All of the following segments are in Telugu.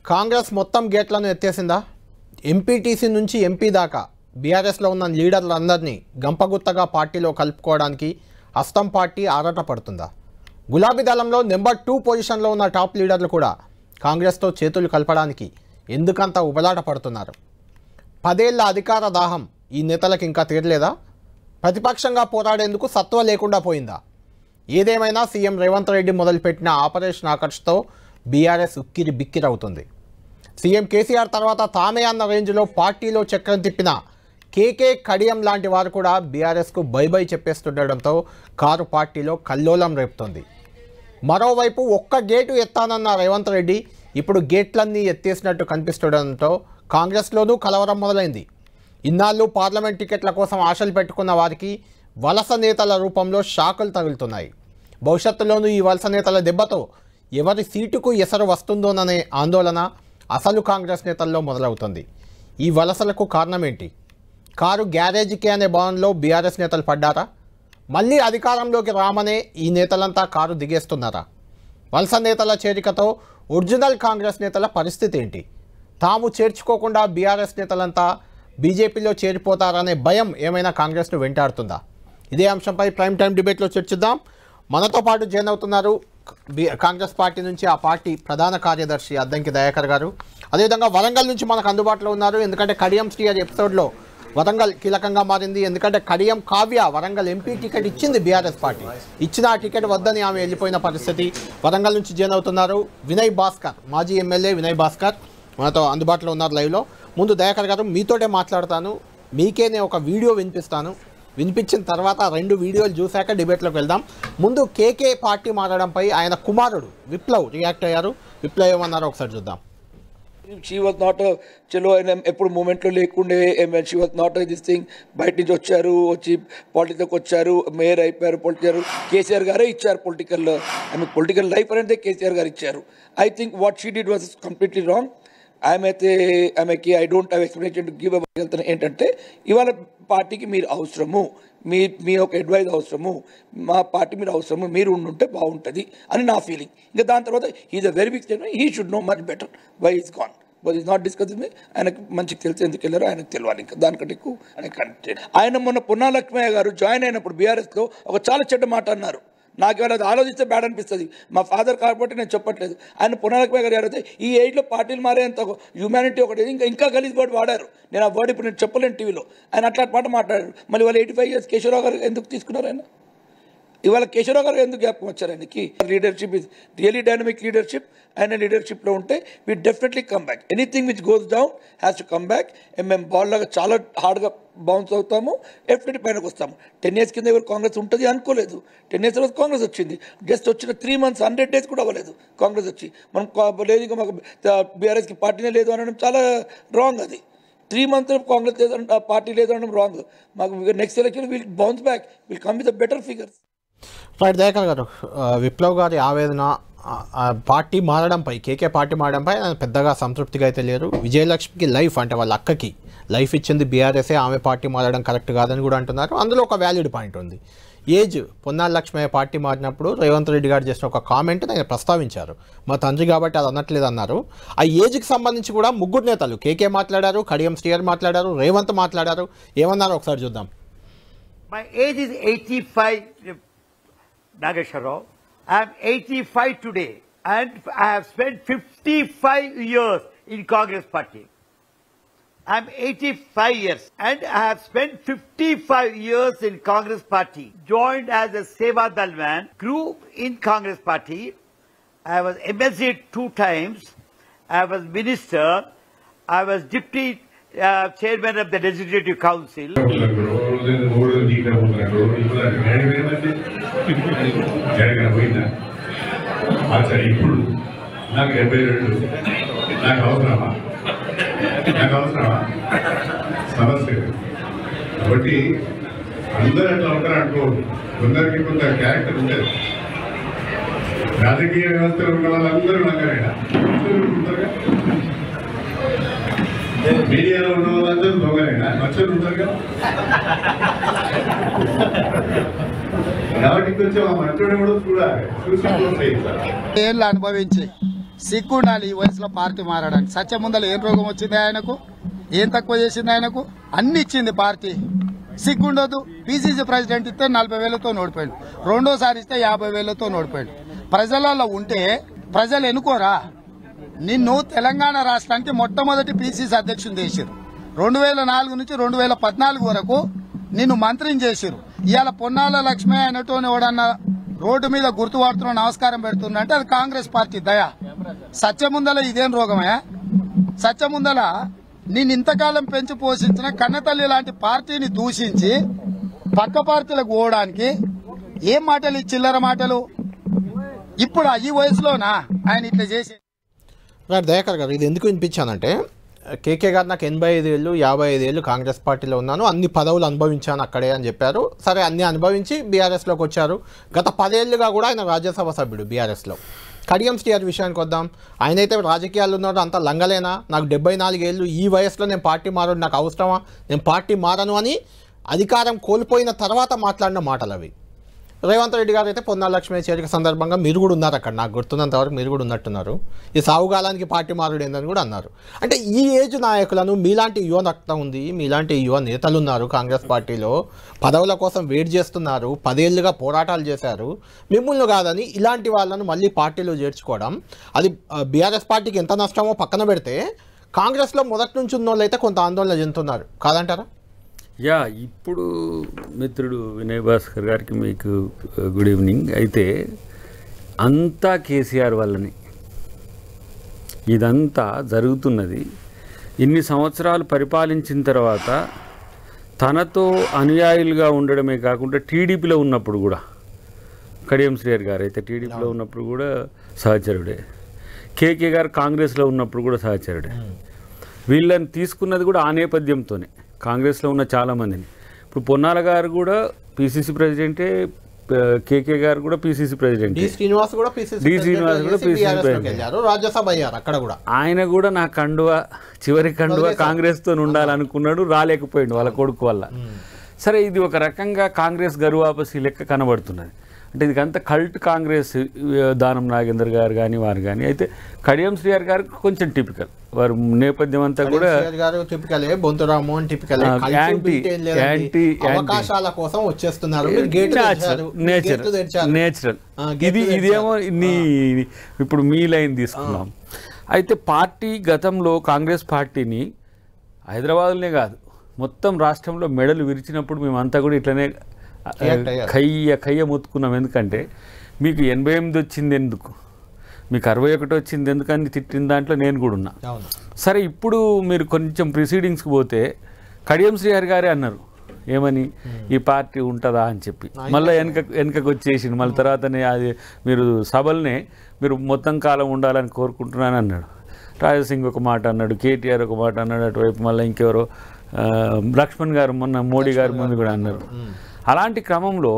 కాంగ్రెస్ మొత్తం గేట్లను ఎత్తేసిందా ఎంపీటీసీ నుంచి ఎంపీ దాకా బీఆర్ఎస్లో ఉన్న లీడర్లందరినీ గంపగుత్తగా పార్టీలో కలుపుకోవడానికి అస్తం పార్టీ ఆరాట పడుతుందా గులాబీ దళంలో నెంబర్ టూ పొజిషన్లో ఉన్న టాప్ లీడర్లు కూడా కాంగ్రెస్తో చేతులు కలపడానికి ఎందుకంత ఉబలాట పడుతున్నారు పదేళ్ల అధికార దాహం ఈ నేతలకు ఇంకా తీరలేదా ప్రతిపక్షంగా పోరాడేందుకు సత్వ లేకుండా పోయిందా ఏదేమైనా సీఎం రేవంత్ రెడ్డి మొదలుపెట్టిన ఆపరేషన్ ఆకర్ష్తో బీఆర్ఎస్ ఉక్కిరి బిక్కిరవుతుంది సీఎం కేసీఆర్ తర్వాత తామే అన్న రేంజ్లో పార్టీలో చక్రం తిప్పిన కేకే కడియం లాంటి వారు కూడా బీఆర్ఎస్కు బై బై చెప్పేస్తుండడంతో కారు పార్టీలో కల్లోలం రేపుతోంది మరోవైపు ఒక్క గేటు ఎత్తానన్న రేవంత్ రెడ్డి ఇప్పుడు గేట్లన్నీ ఎత్తేసినట్టు కనిపిస్తుండడంతో కాంగ్రెస్లోనూ కలవరం మొదలైంది ఇన్నాళ్ళు పార్లమెంట్ టికెట్ల కోసం ఆశలు పెట్టుకున్న వారికి వలస నేతల రూపంలో షాకులు తగులుతున్నాయి భవిష్యత్తులోనూ ఈ వలస నేతల దెబ్బతో ఎవరి సీటుకు ఎసరు వస్తుందోననే ఆందోళన అసలు కాంగ్రెస్ నేతల్లో మొదలవుతుంది ఈ వలసలకు కారణమేంటి కారు గ్యారేజీకే అనే భావనలో బీఆర్ఎస్ నేతలు పడ్డారా మళ్ళీ అధికారంలోకి రామనే ఈ నేతలంతా కారు దిగేస్తున్నారా వలస నేతల చేరికతో ఒరిజినల్ కాంగ్రెస్ నేతల పరిస్థితి ఏంటి తాము చేర్చుకోకుండా బీఆర్ఎస్ నేతలంతా బీజేపీలో చేరిపోతారనే భయం ఏమైనా కాంగ్రెస్ను వెంటాడుతుందా ఇదే అంశంపై ప్రైమ్ టైం డిబేట్లో చర్చిద్దాం మనతో పాటు జాయిన్ అవుతున్నారు బి- కాంగ్రెస్ పార్టీ నుంచి ఆ పార్టీ ప్రధాన కార్యదర్శి అద్దంకి దయాకర్ గారు అదేవిధంగా వరంగల్ నుంచి మనకు అందుబాటులో ఉన్నారు ఎందుకంటే కడియం శ్రీహరి ఎపిసోడ్లో వరంగల్ కీలకంగా మారింది ఎందుకంటే కడియం కావ్య వరంగల్ ఎంపీ టికెట్ ఇచ్చింది బీఆర్ఎస్ పార్టీ ఇచ్చిన ఆ టికెట్ వద్దని ఆమె వెళ్ళిపోయిన పరిస్థితి వరంగల్ నుంచి జాయిన్ అవుతున్నారు వినయ్ భాస్కర్ మాజీ ఎమ్మెల్యే వినయ్ భాస్కర్ మనతో అందుబాటులో ఉన్నారు లైవ్లో ముందు దయాకర్ గారు మీతోటే మాట్లాడతాను మీకే నేను ఒక వీడియో వినిపిస్తాను వినిపించిన తర్వాత రెండు వీడియోలు చూశాక డిబేట్లోకి వెళ్దాం ముందు కేకే పార్టీ మారడంపై ఆయన కుమారుడు విప్లవ్ రియాక్ట్ అయ్యారు విప్లవ్ ఏమన్నారో ఒకసారి చూద్దాం షీ వాజ్ నాట్ చలో ఆయన ఎప్పుడు మూమెంట్లో లేకుండే she was not this thing బయట నుంచి వచ్చారు వచ్చి పాలిటిక్స్కి వచ్చారు మేయర్ అయిపోయారు పొలిటికల్ కేసీఆర్ గారే ఇచ్చారు పొలిటికల్ ఆమె పొలిటికల్ లైఫ్ అనేది కేసీఆర్ గారు ఇచ్చారు I think what she did was completely wrong ఆమె అయితే ఆమెకి I don't have explanation to give వెళ్తాను ఏంటంటే ఇవాళ పార్టీకి మీరు అవసరము మీ మీ ఒక అడ్వైజ్ అవసరము మా పార్టీ మీరు అవసరము మీరు ఉండుంటే బాగుంటుంది అని నా ఫీలింగ్ ఇంకా దాని తర్వాత is a very big statement he should know much better why is gone but is not discuss మీ ఆయనకు మంచిగా తెలిసి ఎందుకు వెళ్ళారో ఆయనకు తెలియాలి ఇంకా దానికంటే ఎక్కువ ఆయన కనెక్ట్ చేయాలి. ఆయన మొన్న పొన్నాలక్ష్మయ్య గారు జాయిన్ అయినప్పుడు బీఆర్ఎస్లో ఒక చాలా చెడ్డ మాట అన్నారు నాకు ఇవాళ అది ఆలోచిస్తే బ్యాడ్ అనిపిస్తుంది మా ఫాదర్ కాబట్టి నేను చెప్పట్లేదు ఆయన పునరకమే గారు ఎవరైతే ఈ ఏజ్లో పార్టీలు మారేంత హ్యూమానిటీ ఒకటి ఇంకా ఇంకా గలీజ్ వర్డ్ వాడారు నేను ఆ వర్డ్ ఇప్పుడు నేను చెప్పలేను టీవీలో ఆయన అట్లాంటి మాట మాట్లాడారు మళ్ళీ వాళ్ళు ఎయిటీ ఫైవ్ ఇయర్స్ కేశవరావు గారు ఎందుకు తీసుకున్నారు ఆయన ఇవాళ కేశవరావు గారు ఎందుకు జ్ఞాపకం వచ్చారు ఆయనకి leadership is really dynamic leadership ఆయన లీడర్షిప్లో ఉంటే we definitely come back anything which goes down has to come back మేము బాల్ లాగా చాలా హార్డ్గా బౌన్స్ అవుతాము ఎఫ్టీ పైనకి వస్తాము టెన్ ఇయర్స్ కింద ఎవరు కాంగ్రెస్ ఉంటుంది అనుకోలేదు టెన్ ఇయర్స్ తర్వాత కాంగ్రెస్ వచ్చింది జస్ట్ వచ్చిన త్రీ మంత్స్ హండ్రెడ్ డేస్ కూడా అవ్వలేదు కాంగ్రెస్ వచ్చి మనం కా- లేదు ఇంకా మాకు బీఆర్ఎస్కి పార్టీనే లేదు అనడం చాలా రాంగ్ అది త్రీ మంత్స్ కాంగ్రెస్ లేదు అనడం- పార్టీ లేదు అనడం రాంగ్ మాకు next election will bounce back will come with better figures right Dayakar గారు ఆ, విప్లవ్ గారి ఆవేదన ఆ, ఆ పార్టీ మారడంపై కేకే పార్టీ మారడంపై ఆయన పెద్దగా సంతృప్తిగా అయితే లేరు విజయలక్ష్మికి లైఫ్ అంటే వాళ్ళ అక్కకి లైఫ్ ఇచ్చింది బీఆర్ఎస్ఏ ఆమె పార్టీ మారడం కరెక్ట్ కాదని కూడా అంటున్నారు అందులో ఒక వ్యాలిడ్ పాయింట్ ఉంది ఏజ్ పొన్నాల లక్ష్మయ్య పార్టీ మారినప్పుడు రేవంత్ రెడ్డి గారు చేసిన ఒక కామెంట్ ఆయన ప్రస్తావించారు మా తండ్రి కాబట్టి అది అనట్లేదు అన్నారు ఆ ఏజ్కి సంబంధించి కూడా ముగ్గురు నేతలు కేకే మాట్లాడారు కడియం శ్రీయర్ మాట్లాడారు రేవంత్ మాట్లాడారు ఏమన్నారో ఒకసారి చూద్దాం My age is 85, Nagesharov. I am 85 today and I have spent 55 years in Congress party. I am 85 years and I have spent 55 years in Congress party. Joined as a Seva Dalman, grew in Congress party. I was MLC two times. I was minister. I was deputy uh, chairman of the legislative council. రోజు మూడు నీకే పోతున్నాడు రోజు ఇప్పుడు అది వేడి వేయమంటే ఎక్కడికైనా పోయిందా అచ్చా ఇప్పుడు నాకు డెబ్బై రెండు నాకు అవసరమా నాకు అవసరమా సమస్య లేదు. కాబట్టి అందరూ అట్లా ఉంటారు అనుకోవద్దు కొందరికి కొంత క్యారెక్టర్ ఉంటుంది రాజకీయ వ్యవస్థలో ఉన్న వాళ్ళందరూ లంగరేనా అందరూ ఉంటారుగా మీడియాలో ఉన్న వాళ్ళందరూ దొంగలేనా మచ్చలు ఉంటారుగా కాబట్టి కొంచెం ఆ మంచోడు కూడా చూడాలి చూసి ప్రోత్సహించాలి ఏళ్ళు అనుభవించి సిగ్గుండాలి ఈ వయసులో పార్టీ మారడానికి సత్యముందల ఏం రోగం వచ్చింది ఆయనకు ఏం తక్కువ చేసింది ఆయనకు అన్ని ఇచ్చింది పార్టీ సిగ్గుండదు పీసీసీ ప్రెసిడెంట్ ఇస్తే నలభై వేలతో ఓడిపోయాడు రెండోసారి ఇస్తే యాభై వేలతో ఓడిపోయాడు ప్రజలలో ఉంటే ప్రజలు ఎన్నుకోరా నిన్ను తెలంగాణ రాష్ట్రానికి మొట్టమొదటి పీసీసీ అధ్యక్షుని చేశారు రెండు వేల నాలుగు నుంచి రెండు వేల పద్నాలుగు వరకు నిన్ను మంత్రిని చేశారు ఇవాళ పొన్నాల లక్ష్మి అయినటువంటి ఎవడన్నా రోడ్డు మీద గుర్తుపడుతున్న నమస్కారం పెడుతున్నంటే అది కాంగ్రెస్ పార్టీ దయ సత్యముందల ఇదేం రోగమే సత్యముందల నేను ఇంతకాలం పెంచి పోషించిన కన్నతల్లి లాంటి పార్టీని దూషించి పక్క పార్టీలకు పోవడానికి ఏం మాటలు ఈ చిల్లర మాటలు ఇప్పుడు ఈ వయసులోనా ఆయన ఇట్లా చేసి రైట్ దయాకర్ గారు ఇది ఎందుకు వినిపించానంటే కేకే గారు నాకు ఎనభై ఐదు ఏళ్ళు యాభై ఐదు ఏళ్ళు కాంగ్రెస్ పార్టీలో ఉన్నాను అన్ని పదవులు అనుభవించాను అక్కడే అని చెప్పారు సరే అన్ని అనుభవించి బీఆర్ఎస్లోకి వచ్చారు గత పదేళ్లుగా కూడా ఆయన రాజ్యసభ సభ్యుడు బీఆర్ఎస్లో కడియం శ్రీఆర్ విషయానికి వద్దాం ఆయనైతే రాజకీయాలు ఉన్నాడు అంత లంగలేనా నాకు డెబ్బై నాలుగేళ్ళు ఈ వయసులో నేను పార్టీ మారడు నాకు అవసరమా నేను పార్టీ మారను అని అధికారం కోల్పోయిన తర్వాత మాట్లాడిన మాటలు అవి రేవంత్ రెడ్డి గారు అయితే పొన్నాల లక్ష్మి చేరిక సందర్భంగా మీరు కూడా ఉన్నారు అక్కడ నాకు గుర్తున్నంత వరకు మీరు కూడా ఉన్నట్టున్నారు ఈ సావుగాలానికి పార్టీ మారుడు ఏందని కూడా అన్నారు అంటే ఈ ఏజ్ నాయకులను మీలాంటి యువ రక్తం ఉంది మీలాంటి యువ నేతలు ఉన్నారు కాంగ్రెస్ పార్టీలో పదవుల కోసం వెయిట్ చేస్తున్నారు పదేళ్లుగా పోరాటాలు చేశారు మిమ్మల్ని కాదని ఇలాంటి వాళ్ళను మళ్ళీ పార్టీలో చేర్చుకోవడం అది బీఆర్ఎస్ పార్టీకి ఎంత నష్టమో పక్కన పెడితే కాంగ్రెస్లో మొదటి నుంచి ఉన్న వాళ్ళు అయితే కొంత ఆందోళన చెందుతున్నారు కాదంటారా యా ఇప్పుడు మిత్రుడు వినయ్ భాస్కర్ గారికి మీకు గుడ్ ఈవినింగ్ అయితే అంతా కేసీఆర్ వల్లనే ఇదంతా జరుగుతున్నది ఇన్ని సంవత్సరాలు పరిపాలించిన తర్వాత తనతో అనుయాయులుగా ఉండడమే కాకుండా టీడీపీలో ఉన్నప్పుడు కూడా కడియం శ్రీయర్ గారు అయితే టీడీపీలో ఉన్నప్పుడు కూడా సహచరుడే కేకే గారు కాంగ్రెస్లో ఉన్నప్పుడు కూడా సహచరుడే వీళ్ళని తీసుకున్నది కూడా ఆ నేపథ్యంతోనే కాంగ్రెస్లో ఉన్న చాలామందిని ఇప్పుడు పొన్నాల గారు కూడా పిసిసి ప్రెసిడెంటే ప- కేకే గారు కూడా పిసిసి డి ప్రెసిడెంటే శ్రీనివాస్ కూడా పిసిసి డి శ్రీనివాస్ కూడా PCC ప్రెసిడెంట్. వెళ్ళారు రాజ్యసభ అయ్యారు అక్కడ కూడా ఆయన కూడా నా కండువ చివరి కండువ కాంగ్రెస్తో ఉండాలనుకున్నాడు రాలేకపోయాడు వాళ్ళ కొడుకు వల్ల సరే ఇది ఒక రకంగా కాంగ్రెస్ గరువాపసి లెక్క కనబడుతున్నది అంటే ఇదంతా కల్ట్ కాంగ్రెస్ ఆ, దానం నాగేందర్ గారు కానీ వారు కానీ అయితే కడియం శ్రీఆర్ గారు కొంచెం టిపికల్ వారు నేపథ్యం అంతా కూడా కేసీఆర్ గారు టిపికలే బొంతురాము అని టిపికలే ఆ, కల్చర్ యాంటీ- బిల్ట్ ఏం లేదండి. Anti- anti. అవకాశాల కోసం వచ్చేస్తున్నారు మీరు గేట్ తెరిచారు. మీరు నేచర్ గేట్లు తెరిచారు. నేచురల్ ఆ, గేట్లు ఇది ఇదేమో నీ ఇప్పుడు మీ లైన్ తీసుకున్నాం అయితే పార్టీ గతంలో కాంగ్రెస్ పార్టీని హైదరాబాద్లోనే కాదు మొత్తం రాష్ట్రంలో మెడలు విరిచినప్పుడు మేమంతా కూడా ఇట్లనే ఆ, React అయ్యారు. కయ్య కయ్య ముత్తుకున్నాం ఎందుకంటే మీకు ఎనభై ఎనిమిది వచ్చింది ఎందుకు మీకు అరవై ఒకటి వచ్చింది ఎందుకని తిట్టిన దాంట్లో నేను కూడా ఉన్నా అవును సరే ఇప్పుడు మీరు కొంచెం ప్రొసీడింగ్స్కి పోతే కడియం శ్రీహరి గారే అన్నారు ఏమని ఈ పార్టీ ఉంటుందా అని చెప్పి మళ్ళీ వెనక వెనకకు వచ్చేసింది మళ్ళీ తర్వాతనే అది మీరు సభలనే మీరు మొత్తం కాలం ఉండాలని కోరుకుంటున్నాను అన్నాడు రాజసింగ్ ఒక మాట అన్నాడు కేటీఆర్ ఒక మాట అన్నాడు అటువైపు మళ్ళీ ఇంకెవరో ఆ, లక్ష్మణ్ గారు మొన్న మోడీ గారి ముందు కూడా అన్నారు అలాంటి క్రమంలో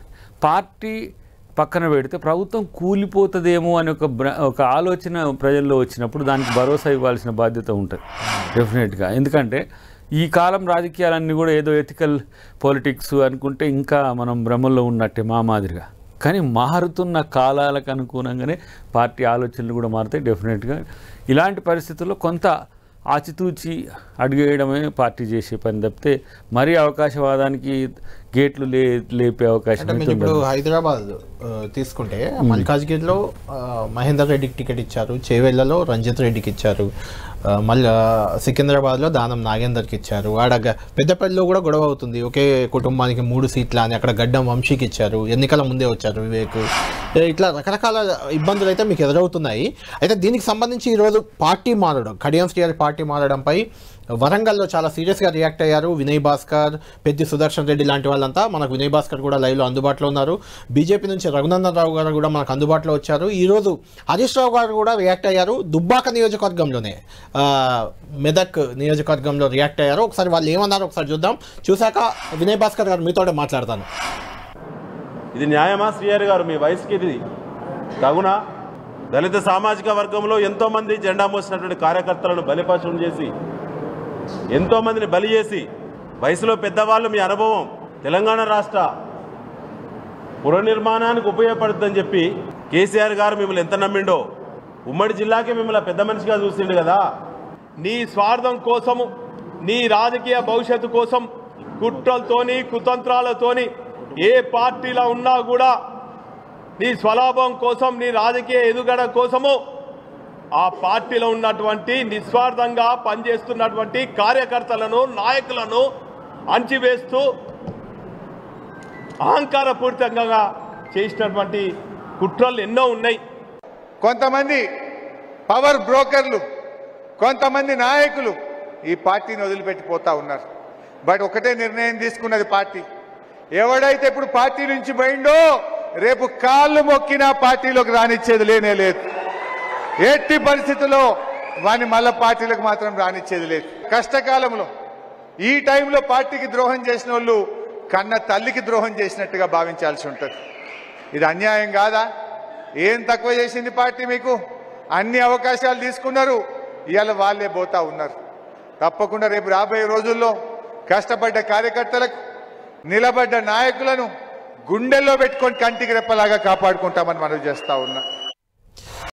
పార్టీ పక్కన పెడితే ప్రభుత్వం కూలిపోతుందేమో అనే ఒక బ్ర- ఒక ఆలోచన ప్రజల్లో వచ్చినప్పుడు దానికి భరోసా ఇవ్వాల్సిన బాధ్యత ఉంటుంది డెఫినెట్గా ఎందుకంటే ఈ కాలం రాజకీయాలన్నీ కూడా ఏదో ఎథికల్ పాలిటిక్స్ అనుకుంటే ఇంకా మనం భ్రమల్లో ఉన్నట్టే మా మాదిరిగా కానీ మారుతున్న కాలాలకు అనుగుణంగానే పార్టీ ఆలోచనలు కూడా మారుతాయి డెఫినెట్గా ఇలాంటి పరిస్థితుల్లో కొంత ఆచితూచి అడుగేయడమే పార్టీ చేసే పని తప్పితే మరీ అవకాశవాదానికి గేట్లు లే లేపే అవకాశం అంటే అయితే మీరు ఇప్పుడు ఉండదు. హైదరాబాద్ ఆ, తీసుకుంటే మల్కాజ్గిరిలో ఆ, మహేందర్ రెడ్డికి టికెట్ ఇచ్చారు చేవెళ్లలో రంజిత్ రెడ్డికి ఇచ్చారు ఆ, మళ్ళా సికింద్రాబాద్లో దానం నాగేందర్కి ఇచ్చారు ఆడ గ- పెద్దపల్లిలో కూడా గొడవ అవుతుంది ఒకే కుటుంబానికి మూడు సీట్ల అని అక్కడ గడ్డం వంశీకి ఇచ్చారు ఎన్నికల ముందే వచ్చారు వివేక్ ఏ, ఇట్లా రకరకాల ఇబ్బందులు అయితే మీకు ఎదురవుతున్నాయి అయితే దీనికి సంబంధించి ఈరోజు పార్టీ మారడం కడియం శ్రీహరి పార్టీ మారడంపై వరంగల్లో చాలా సీరియస్గా రియాక్ట్ అయ్యారు వినయ్ భాస్కర్ పెద్ది సుదర్శన్ రెడ్డి లాంటి వాళ్ళంతా మనకు వినయ్ భాస్కర్ కూడా లైవ్లో అందుబాటులో ఉన్నారు బీజేపీ నుంచి రఘునందన్ రావు గారు కూడా మనకు అందుబాటులో వచ్చారు ఈరోజు హరీష్ రావు గారు కూడా రియాక్ట్ అయ్యారు దుబ్బాక నియోజకవర్గంలోనే ఆ, మెదక్ నియోజకవర్గంలో రియాక్ట్ అయ్యారు ఒకసారి వాళ్ళు ఏమన్నారో ఒకసారి చూద్దాం చూశాక వినయ్ భాస్కర్ గారు మీతోనే మాట్లాడతాను ఇది న్యాయమా శ్రీహరి గారు మీ వయసుకి ఇది తగునా దళిత సామాజిక వర్గంలో ఎంతోమంది జెండా మోసినటువంటి కార్యకర్తలను బలిపశువులు చేసి ఎంతోమందిని బలి చేసి వయసులో పెద్దవాళ్ళు మీ అనుభవం తెలంగాణ రాష్ట్ర పునర్నిర్మాణానికి ఉపయోగపడుతుందని చెప్పి కేసీఆర్ గారు మిమ్మల్ని ఎంత నమ్మిండో ఉమ్మడి జిల్లాకే మిమ్మల్ని పెద్ద మనిషిగా చూసిండు కదా నీ స్వార్థం కోసము నీ రాజకీయ భవిష్యత్తు కోసం కుట్రలతోని కుతంత్రాలతోని ఏ పార్టీలో ఉన్నా కూడా నీ స్వలాభం కోసం నీ రాజకీయ ఎదుగడ కోసము ఆ పార్టీలో ఉన్నటువంటి నిస్వార్థంగా పనిచేస్తున్నటువంటి కార్యకర్తలను నాయకులను అంచివేస్తూ అహంకారపూరితంగా చేసినటువంటి కుట్రలు ఎన్నో ఉన్నాయి కొంతమంది పవర్ బ్రోకర్లు కొంతమంది నాయకులు ఈ పార్టీని వదిలిపెట్టిపోతా ఉన్నారు బట్ ఒకటే నిర్ణయం తీసుకున్నది పార్టీ ఎవడైతే ఇప్పుడు పార్టీ నుంచి పోయిండో రేపు కాళ్ళు మొక్కినా పార్టీలోకి రానిచ్చేది లేనే లేదు ఎట్టి పరిస్థితుల్లో వాని మళ్ళా పార్టీలకు మాత్రం రానిచ్చేది లేదు కష్టకాలంలో ఈ టైంలో పార్టీకి ద్రోహం చేసిన వాళ్ళు కన్న తల్లికి ద్రోహం చేసినట్టుగా భావించాల్సి ఉంటుంది ఇది అన్యాయం కాదా ఏం తక్కువ చేసింది పార్టీ మీకు అన్ని అవకాశాలు తీసుకున్నారు ఇవాళ వాళ్ళే పోతా ఉన్నారు తప్పకుండా రేపు రాబోయే రోజుల్లో కష్టపడ్డ కార్యకర్తలకు నిలబడ్డ నాయకులను గుండెల్లో పెట్టుకొని కంటికి రెప్పలాగా కాపాడుకుంటామని మనం చేస్తా ఉన్నా